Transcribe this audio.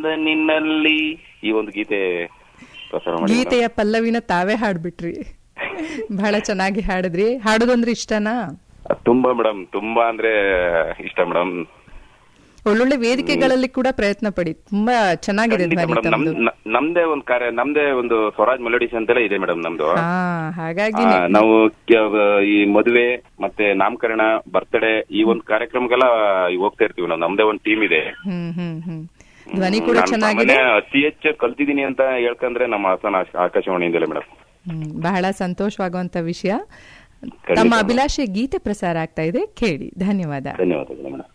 ಚಂದ ನಿನ್ನಲ್ಲಿ ಈ ಒಂದು ಗೀತೆ ಪ್ರಸಾರ ಮಾಡಿ ಗೀತೆಯ ಪಲ್ಲವಿನ ತಾವೇ ಹಾಡ್ಬಿಟ್ರಿ ಬಹಳ ಚೆನ್ನಾಗಿ ಹಾಡಿದ್ರಿ ಹಾಡೋದಂದ್ರೆ ಇಷ್ಟನಾ madam. ತುಂಬಾ ಮೇಡಮ್ ತುಂಬಾ ಅಂದ್ರೆ ಇಷ್ಟ ಮೇಡಮ್ ಒಳ್ಳೊಳ್ಳೆ ವೇದಿಕೆಗಳಲ್ಲಿ ಕೂಡ ಪ್ರಯತ್ನ ಪಡಿ ತುಂಬಾ ಚೆನ್ನಾಗಿದೆ ಧ್ವನಿ ತಮ್ದು ನಮ್ದೇ ಒಂದು ಕಾರ್ಯ ನಮ್ದೇ ಒಂದು ಸ್ವರಾಜ್ ಮೆಲೋಡಿಸ್ ಅಂತೆಲ್ಲ ಇದೆ ಮೇಡಮ್ ನಮ್ದು ಹಾ ಹಾಗಾಗಿ ಆ, ನಾವು ಕೆ- ಈ ಮದುವೆ ಮತ್ತೆ ನಾಮಕರಣ ಬರ್ತ್ಡೇ ಈ ಒಂದು ಕಾರ್ಯಕ್ರಮಕ್ಕೆಲ್ಲ ಹೋಗ್ತಾ ಇರ್ತೀವಿ ನಾವು ನಮ್ದೇ ಒಂದು ಟೀಮ್ ಇದೆ ಹ್ಮ್ ಹ್ಮ್ ಹ್ಮ್ ಧ್ವನಿ ಕೂಡ ನಾನ್ ಚೆನ್ನಾಗಿದೆ ಸಾಮಾನ್ಯ ಅತಿ ಹೆಚ್ಚು ಕಲ್ತಿದ್ದೀನಿ ಅಂತ ಹೇಳ್ಕಂದ್ರೆ ನಮ್ಮ ಹಾಸನ ಆಕ- ಆಕಾಶವಾಣಿಯಿಂದಲೇ ಮೇಡಮ್ ಹ್ಮ್, ಬಹಳ ಸಂತೋಷವಾಗುವಂತ ವಿಷಯ ಖಂಡಿತ ತಮ್ಮ ಮೇಡಮ್. ಅಭಿಲಾಷೆ ಗೀತೆ ಪ್ರಸಾರ ಆಗ್ತಾ ಇದೆ ಕೇಳಿ ಧನ್ಯವಾದ ಧನ್ಯವಾದಗಳು ಮೇಡಮ್